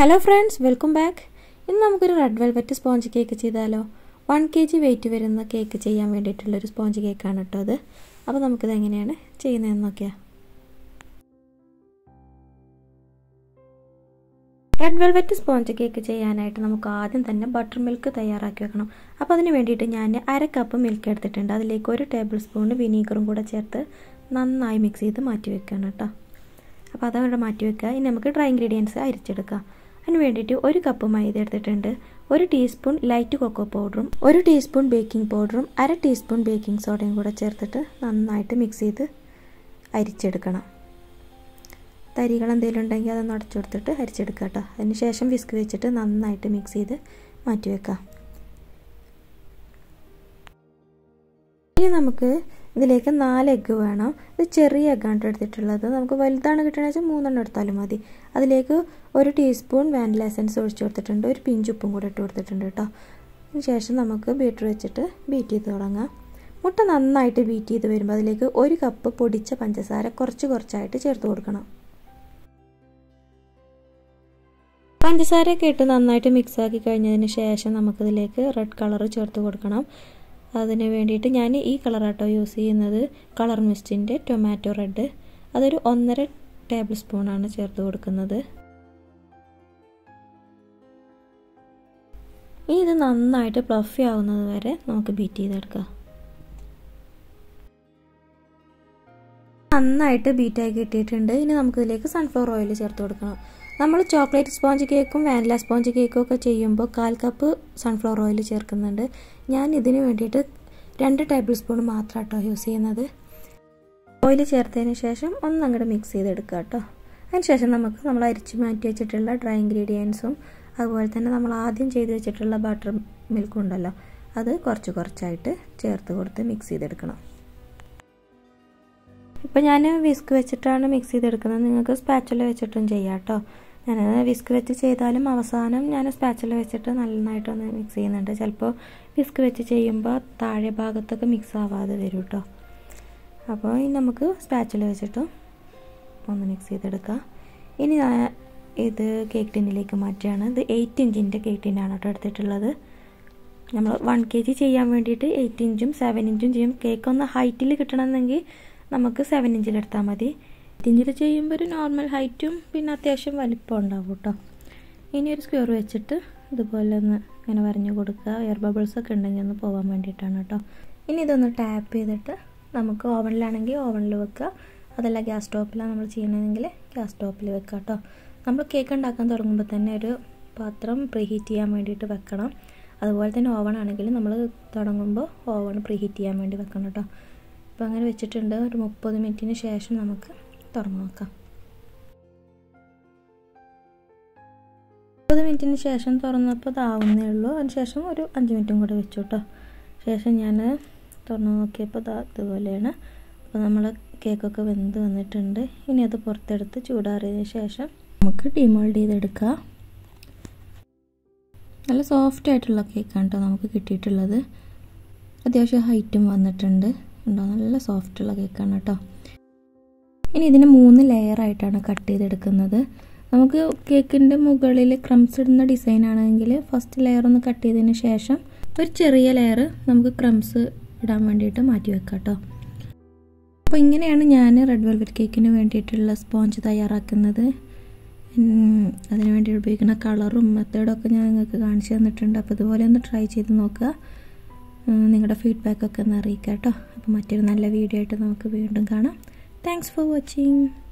hello friends welcome back ഇന്ന് നമുക്കൊരു red velvet sponge cake ചെയ്താലോ വൺ കെ ജി വെയിറ്റ് വരുന്ന കേക്ക് ചെയ്യാൻ വേണ്ടിയിട്ടുള്ളൊരു സ്പോഞ്ച് കേക്കാണ് കേട്ടോ അത് അപ്പോൾ നമുക്കിത് എങ്ങനെയാണ് ചെയ്യുന്നതെന്ന് നോക്കിയാൽ റെഡ് വെൽവെറ്റ് സ്പോഞ്ച് കേക്ക് ചെയ്യാനായിട്ട് നമുക്ക് ആദ്യം തന്നെ ബട്ടർ മിൽക്ക് തയ്യാറാക്കി വെക്കണം അപ്പോൾ അതിന് വേണ്ടിയിട്ട് ഞാൻ അര കപ്പ് മിൽക്ക് എടുത്തിട്ടുണ്ട് അതിലേക്ക് ഒരു ടേബിൾ സ്പൂൺ വിനീഗറും കൂടെ ചേർത്ത് നന്നായി മിക്സ് ചെയ്ത് മാറ്റി വെക്കണം കേട്ടോ അപ്പോൾ അതവിടെ മാറ്റി വെക്കുക ഇനി നമുക്ക് ഡ്രൈ ഇൻഗ്രീഡിയൻസ് അരിച്ചെടുക്കാം അതിന് വേണ്ടിയിട്ട് ഒരു കപ്പ് മൈദ എടുത്തിട്ടുണ്ട് ഒരു ടീസ്പൂൺ ലൈറ്റ് കൊക്കോ പൗഡറും ഒരു ടീസ്പൂൺ ബേക്കിംഗ് പൗഡറും അര ടീസ്പൂൺ ബേക്കിംഗ് സോഡയും കൂടെ ചേർത്തിട്ട് നന്നായിട്ട് മിക്സ് ചെയ്ത് അരിച്ചെടുക്കണം തരികൾ എന്തെങ്കിലും ഉണ്ടെങ്കിൽ അതൊന്ന് അടച്ചു കൊടുത്തിട്ട് അരിച്ചെടുക്കുക കേട്ടോ അതിന് ശേഷം വിസ്ക് വെച്ചിട്ട് നന്നായിട്ട് മിക്സ് ചെയ്ത് മാറ്റി വെക്കാം ഇനി നമുക്ക് ഇതിലേക്ക് നാല് എഗ്ഗ് വേണം ഇത് ചെറിയ എഗ്ഗാണ് എടുത്തിട്ടുള്ളത് നമുക്ക് വലുതാണ് കിട്ടണമെന്ന് വെച്ചാൽ മൂന്നെണ്ണം എടുത്താലും മതി അതിലേക്ക് ഒരു ടീസ്പൂൺ വാനില എസൻസ് ഒഴിച്ചു കൊടുത്തിട്ടുണ്ട് ഒരു പിഞ്ചുപ്പും കൂടെ ഇട്ട് കൊടുത്തിട്ടുണ്ട് കേട്ടോ അതിന് ശേഷം നമുക്ക് ബീറ്റർ വെച്ചിട്ട് ബീറ്റ് ചെയ്ത് തുടങ്ങാം മുട്ട നന്നായിട്ട് ബീറ്റ് ചെയ്ത് വരുമ്പോൾ അതിലേക്ക് ഒരു കപ്പ് പൊടിച്ച പഞ്ചസാര കുറച്ച് കുറച്ചായിട്ട് ചേർത്ത് കൊടുക്കണം പഞ്ചസാരയൊക്കെ ഇട്ട് നന്നായിട്ട് മിക്സ് ആക്കി കഴിഞ്ഞതിന് ശേഷം നമുക്കിതിലേക്ക് റെഡ് കളർ ചേർത്ത് കൊടുക്കണം അതിന് വേണ്ടിയിട്ട് ഞാൻ ഈ കളറാട്ടോ യൂസ് ചെയ്യുന്നത് കളർ മിസ്റ്റിൻ്റെ ടൊമാറ്റോ റെഡ് അതൊരു ഒന്നര ടേബിൾ സ്പൂണാണ് ചേർത്ത് കൊടുക്കുന്നത് ഇനി ഇത് നന്നായിട്ട് പ്ലഫി ആവുന്നത് വരെ നമുക്ക് ബീറ്റ് ചെയ്തെടുക്കാം നന്നായിട്ട് ബീറ്റായി കിട്ടിയിട്ടുണ്ട് ഇനി നമുക്കിതിലേക്ക് സൺഫ്ലവർ ഓയിൽ ചേർത്ത് കൊടുക്കണം നമ്മൾ ചോക്ലേറ്റ് സ്പോഞ്ച് കേക്കും വാനില സ്പോഞ്ച് കേക്കും ഒക്കെ ചെയ്യുമ്പോൾ കാൽ കപ്പ് സൺഫ്ലവർ ഓയിൽ ചേർക്കുന്നുണ്ട് ഞാൻ ഇതിന് വേണ്ടിയിട്ട് രണ്ട് ടേബിൾ സ്പൂൺ മാത്രം കേട്ടോ യൂസ് ചെയ്യുന്നത് ഓയിൽ ചേർത്തതിന് ശേഷം ഒന്ന് അങ്ങോട്ട് മിക്സ് ചെയ്തെടുക്കുക കേട്ടോ അതിനുശേഷം നമുക്ക് നമ്മൾ അരിച്ച് മാറ്റി വെച്ചിട്ടുള്ള ഡ്രൈ ഇൻഗ്രീഡിയൻസും അതുപോലെ തന്നെ നമ്മൾ ആദ്യം ചെയ്ത് വെച്ചിട്ടുള്ള ബട്ടർ മിൽക്കും ഉണ്ടല്ലോ അത് കുറച്ച് കുറച്ചായിട്ട് ചേർത്ത് കൊടുത്ത് മിക്സ് ചെയ്തെടുക്കണം ഇപ്പോൾ ഞാൻ വിസ്ക് വെച്ചിട്ടാണ് മിക്സ് ചെയ്തെടുക്കുന്നത് നിങ്ങൾക്ക് സ്പാച്ചുല വെച്ചിട്ടും ചെയ്യാം കേട്ടോ ഞാൻ വിസ്ക് വെച്ച് ചെയ്താലും അവസാനം ഞാൻ സ്പാച്ചുല വെച്ചിട്ട് നന്നായിട്ടൊന്ന് മിക്സ് ചെയ്യുന്നുണ്ട് ചിലപ്പോൾ വിസ്ക് വെച്ച് ചെയ്യുമ്പോൾ താഴെ ഭാഗത്തൊക്കെ മിക്സ് ആവാതെ വരും കേട്ടോ അപ്പോൾ ഇനി നമുക്ക് സ്പാച്ചുല വെച്ചിട്ടും ഒന്ന് മിക്സ് ചെയ്തെടുക്കാം ഇനി ഇത് കേക്ക് ടിന്നിലേക്ക് മാറ്റുകയാണ് ഇത് എയ്റ്റ് ഇഞ്ചിൻ്റെ കേക്ക് ടിന്നാണ് കേട്ടോ എടുത്തിട്ടുള്ളത് നമ്മൾ വൺ കെ ജി ചെയ്യാൻ വേണ്ടിയിട്ട് എയ്റ്റ് ഇഞ്ചും സെവൻ ഇഞ്ചും ചെയ്യും കേക്ക് ഒന്ന് ഹൈറ്റിൽ കിട്ടണമെന്നെങ്കിൽ നമുക്ക് സെവൻ ഇഞ്ചിലെടുത്താൽ മതി എയ്റ്റ് ഇഞ്ചിൽ ചെയ്യുമ്പോൾ ഒരു നോർമൽ ഹൈറ്റും പിന്നെ അത്യാവശ്യം വലിപ്പം ഉണ്ടാവും കേട്ടോ ഇനി ഒരു സ്ക്വയർ വെച്ചിട്ട് ഇതുപോലെ ഒന്ന് ഇങ്ങനെ വരഞ്ഞു കൊടുക്കുക എയർ ബബിൾസ് ഒക്കെ ഉണ്ടെങ്കിൽ ഒന്ന് പോകാൻ വേണ്ടിയിട്ടാണ് കേട്ടോ ഇനി ഇതൊന്ന് ടാപ്പ് ചെയ്തിട്ട് നമുക്ക് ഓവനിലാണെങ്കിൽ ഓവനിൽ വെക്കുക അതല്ല ഗ്യാസ് സ്റ്റോപ്പിലാണ് നമ്മൾ ചെയ്യണമെങ്കിൽ ഗ്യാസ് സ്റ്റോപ്പിൽ വെക്കുക കേട്ടോ നമ്മൾ കേക്ക് ഉണ്ടാക്കാൻ തുടങ്ങുമ്പോൾ തന്നെ ഒരു പാത്രം പ്രീഹീറ്റ് ചെയ്യാൻ വേണ്ടിയിട്ട് വെക്കണം അതുപോലെ തന്നെ ഓവൺ ആണെങ്കിൽ നമ്മൾ തുടങ്ങുമ്പോൾ ഓവൺ പ്രീഹീറ്റ് ചെയ്യാൻ വേണ്ടി വെക്കണം കേട്ടോ അപ്പോൾ അങ്ങനെ വെച്ചിട്ടുണ്ട് ഒരു മുപ്പത് മിനിറ്റിന് ശേഷം നമുക്ക് തുറന്നു നോക്കാം മുപ്പത് മിനിറ്റിന് ശേഷം തുറന്നപ്പോൾ ഇതാവുന്നേ ഉള്ളൂ അതിന് ശേഷം ഒരു അഞ്ച് മിനിറ്റും കൂടെ വെച്ചു കേട്ടോ ശേഷം ഞാൻ തുറന്നു നോക്കിയപ്പോൾ ഇതാ ഇതുപോലെയാണ് അപ്പോൾ നമ്മൾ കേക്കൊക്കെ വെന്ത് വന്നിട്ടുണ്ട് ഇനി അത് പുറത്തെടുത്ത് ചൂടാറിയതിന് ശേഷം നമുക്ക് ഡിമോൾഡ് ചെയ്തെടുക്കാം നല്ല സോഫ്റ്റ് ആയിട്ടുള്ള കേക്കാണ് കേട്ടോ നമുക്ക് കിട്ടിയിട്ടുള്ളത് അത്യാവശ്യം ഹൈറ്റും വന്നിട്ടുണ്ട് ഉണ്ടോ നല്ല സോഫ്റ്റുള്ള കേക്കാണ് കേട്ടോ ഇനി ഇതിന് മൂന്ന് ലെയർ ആയിട്ടാണ് കട്ട് ചെയ്തെടുക്കുന്നത് നമുക്ക് കേക്കിൻ്റെ മുകളിൽ ക്രംസ് ഇടുന്ന ഡിസൈൻ ആണെങ്കിൽ ഫസ്റ്റ് ലെയർ ഒന്ന് കട്ട് ചെയ്തതിന് ശേഷം ഒരു ചെറിയ ലെയർ നമുക്ക് ക്രംസ് ഇടാൻ വേണ്ടിയിട്ട് മാറ്റി വെക്കാം കേട്ടോ അപ്പോൾ ഇങ്ങനെയാണ് ഞാൻ റെഡ് വെൽവെറ്റ് കേക്കിന് വേണ്ടിയിട്ടുള്ള സ്പോഞ്ച് തയ്യാറാക്കുന്നത് അതിന് വേണ്ടി ഉപയോഗിക്കുന്ന കളറും മെത്തേഡും ഒക്കെ ഞാൻ നിങ്ങൾക്ക് കാണിച്ചു തന്നിട്ടുണ്ട് അപ്പോൾ ഇതുപോലെ ഒന്ന് ട്രൈ ചെയ്ത് നോക്കുക നിങ്ങളുടെ ഫീഡ്ബാക്കൊക്കെ ഒന്ന് അറിയിക്കാം കേട്ടോ അപ്പോൾ മറ്റൊരു നല്ല വീഡിയോ ആയിട്ട് നമുക്ക് വീണ്ടും കാണാം താങ്ക്സ് ഫോർ വാച്ചിങ്